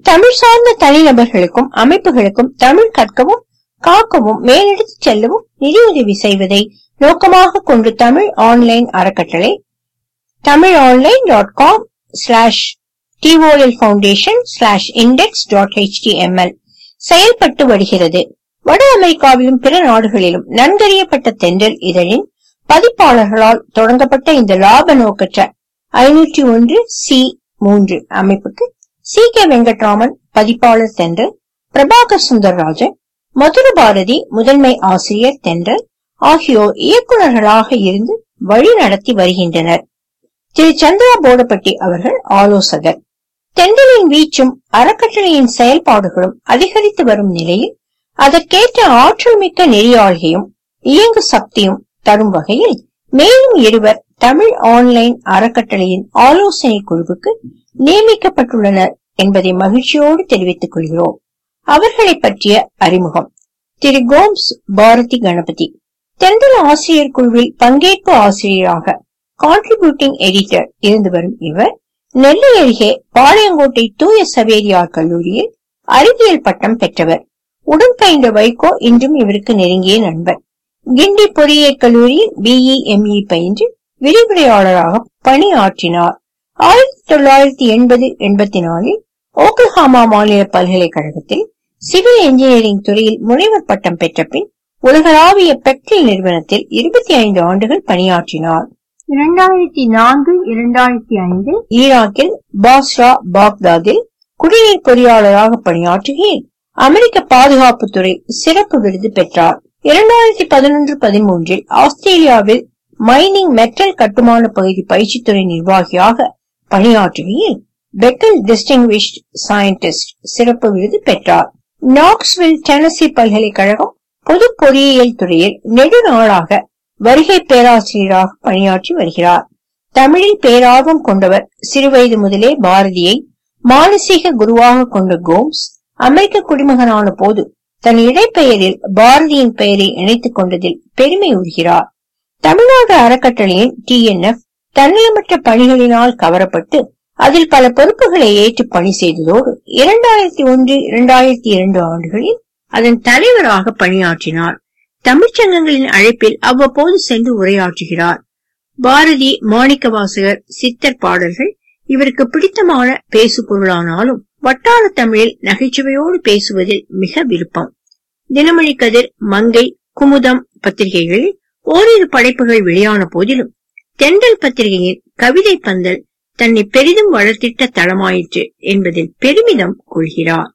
தமிழ் சார்ந்த தனிநபர்களுக்கும் அமைப்புகளுக்கும் தமிழ் கற்கவும் காக்கவும் மேலெடுத்து செல்லவும் நிதியுதவி செய்வதை நோக்கமாக கொண்டு தமிழ் ஆன்லைன் அறக்கட்டளை Tamil online dot com slash TOL foundation slash index dot HTML செயல்பட்டு வருகிறது வட அமெரிக்காவிலும் பிற நாடுகளிலும் நன்கறியப்பட்ட தென்றல் இதழின் பதிப்பாளர்களால் தொடங்கப்பட்ட இந்த லாப நோக்கற்ற ஐநூற்றி ஒன்று சி மூன்று அமைப்புக்கு சி கே வெங்கட்ராமன் பதிப்பாளர் தென்றல் பிரபாகர் சுந்தரராஜன் மதுர பாரதி முதன்மை ஆசிரியர் தென்றல் ஆகியோர் இயக்குநர்களாக இருந்து வழி நடத்தி வருகின்றனர் திரு சந்திரா போடப்பட்டி அவர்கள் ஆலோசகர் தென்றலின் வீச்சும் அறக்கட்டளையின் செயல்பாடுகளும் அதிகரித்து வரும் நிலையில் அதற்கேற்ற ஆற்றல் மிக்க நெறியாள்கையும் இயங்கு சக்தியும் தரும் வகையில் மேலும் இருவர் தமிழ் ஆன்லைன் அறக்கட்டளையின் ஆலோசனை குழுவுக்கு நியமிக்கப்பட்டுள்ளனர் என்பதை மகிழ்ச்சியோடு தெரிவித்துக் கொள்கிறோம் அவர்களை பற்றிய அறிமுகம் திரு கோம்ஸ் பாரதி கணபதி தென்றல் ஆசிரியர் குழுவில் பங்கேற்பு ஆசிரியராக கான்ட்ரிபியூட்டிங் எடிட்டர் இருந்து வரும் இவர் நெல்லை அருகே பாளையங்கோட்டை தூய சவேரியார் கல்லூரியில் அறிவியல் பட்டம் பெற்றவர் உடன் பயின்ற வைகோ இன்றும் இவருக்கு நெருங்கிய நண்பர் கிண்டி பொறியியல் கல்லூரியில் பிஇ எம்இ பயின்று விரிவுரையாளராக பணியாற்றினார் ஆயிரத்தி தொள்ளாயிரத்தி எண்பது எண்பத்தி நாலில் ஓக்லஹாமா மாநில பல்கலைக்கழகத்தில் சிவில் இன்ஜினியரிங் துறையில் முனைவர் பட்டம் பெற்ற பின் உலகளாவிய பெட்ரில் நிறுவனத்தில் இருபத்தி ஐந்து ஆண்டுகள் பணியாற்றினார் இரண்டாயிரத்தி நான்கு இரண்டாயிரத்தி ஐந்து ஈராக்கில் பாஸ்ரா பாக்தாதில் குடிநீர் பொறியாளராக பணியாற்றுகையில் அமெரிக்க பாதுகாப்புத்துறை சிறப்பு விருது பெற்றார் இரண்டாயிரத்தி பதினொன்று பதிமூன்றில் ஆஸ்திரேலியாவில் மைனிங் மெட்டல் கட்டுமான பகுதி பயிற்சித்துறை நிர்வாகியாக பணியாற்றுகையில் பெக்கல் டிஸ்டிங்விஷ்ட் சயின்டிஸ்ட் சிறப்பு விருது பெற்றார் நாக்ஸ்வில் டெனசி பல்கலைக்கழகம் பொது பொறியியல் துறையில் நெடுநாளாக வருகை பேராசிரியராக பணியாற்றி வருகிறார் தமிழில் பேரார்வம் கொண்டவர் சிறுவயது முதலே பாரதியை மானசீக குருவாக கொண்ட கோம்ஸ் அமெரிக்க குடிமகனான போது தன் இடைப்பெயரில் பாரதியின் பெயரை இணைத்துக் கொண்டதில் பெருமை உறுகிறார் தமிழ்நாடு அறக்கட்டளையின் டிஎன்எஃப் தன்னலமற்ற பணிகளினால் கவரப்பட்டு அதில் பல பொறுப்புகளை ஏற்று பணி செய்ததோடு இரண்டாயிரத்தி ஒன்று இரண்டாயிரத்தி இரண்டு ஆண்டுகளில் அதன் தலைவராக பணியாற்றினார் தமிழ்ச்சங்கங்களின் அழைப்பில் அவ்வப்போது சென்று உரையாற்றுகிறார் பாரதி மாணிக்கவாசகர் சித்தர் பாடல்கள் இவருக்கு பிடித்தமான பேசு பொருளானாலும் வட்டார தமிழில் நகைச்சுவையோடு பேசுவதில் மிக விருப்பம் தினமணி கதிர் மங்கை குமுதம் பத்திரிகைகளில் ஓரிரு படைப்புகள் வெளியான போதிலும் தென்றல் பத்திரிகையின் கவிதை பந்தல் தன்னை பெரிதும் வளர்த்திட்ட தளமாயிற்று என்பதில் பெருமிதம் கொள்கிறார்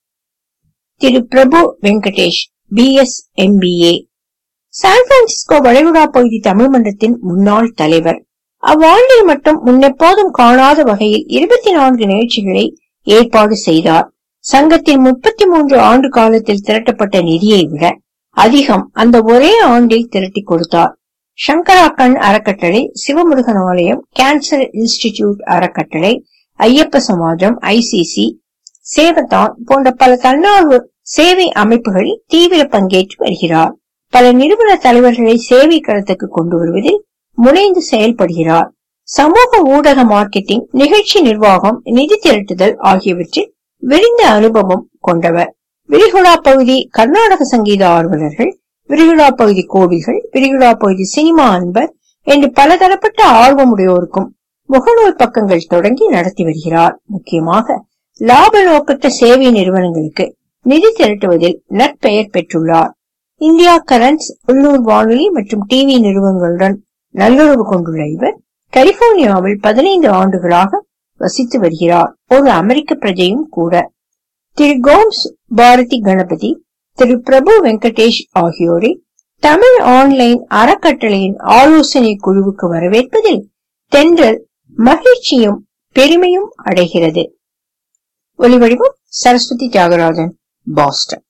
திரு Prabhu Venkatesh P S MBA San Francisco வளைகுடா பகுதி தமிழ் மன்றத்தின் முன்னாள் தலைவர் அவ்வாண்டில் மட்டும் முன்னெப்போதும் காணாத வகையில் இருபத்தி நான்கு நிகழ்ச்சிகளை ஏற்பாடு செய்தார் சங்கத்தின் முப்பத்தி மூன்று ஆண்டு காலத்தில் திரட்டப்பட்ட நிதியை விட அதிகம் அந்த ஒரே ஆண்டில் திரட்டி கொடுத்தார் சங்கரா கண் அறக்கட்டளை சிவமுருகன் ஆலயம் கேன்சர் இன்ஸ்டிடியூட் அறக்கட்டளை ஐயப்ப சமாஜம் ஐசிசி சேவதான் போன்ற பல தன்னார்வ சேவை அமைப்புகளில் தீவிர பங்கேற்று வருகிறார் பல நிறுவன தலைவர்களை சேவை களத்துக்கு கொண்டு வருவதில் முனைந்து செயல்படுகிறார் சமூக ஊடக மார்க்கெட்டிங் நிகழ்ச்சி நிர்வாகம் நிதி திரட்டுதல் ஆகியவற்றில் விரிந்த அனுபவம் கொண்டவர் விரிகுடா பகுதி கர்நாடக சங்கீத ஆர்வலர்கள் விரிகுடா பகுதி கோவில்கள் விரிகுடா பகுதி சினிமா அன்பர் என்று பலதரப்பட்ட ஆர்வமுடையோருக்கும் முகநூல் பக்கங்கள் தொடங்கி நடத்தி வருகிறார் முக்கியமாக லாப நோக்கற்ற சேவை நிறுவனங்களுக்கு நிதி திரட்டுவதில் நற்பெயர் பெற்றுள்ளார் இந்தியா கரண்ட்ஸ் உள்ளூர் வானொலி மற்றும் டிவி நிறுவனங்களுடன் நல்லுறவு கொண்டுள்ள இவர் கலிபோர்னியாவில் பதினைந்து ஆண்டுகளாக வசித்து வருகிறார் ஒரு அமெரிக்க பிரஜையும் கூட திரு கோம்ஸ் பாரதி கணபதி திரு பிரபு வெங்கடேஷ் ஆகியோரை தமிழ் ஆன்லைன் அறக்கட்டளையின் ஆலோசனை குழுவுக்கு வரவேற்பதில் தென்றல் மகிழ்ச்சியும் பெருமையும் அடைகிறது ஒலிவடிவம் சரஸ்வதி தியாகராஜன் பாஸ்டன்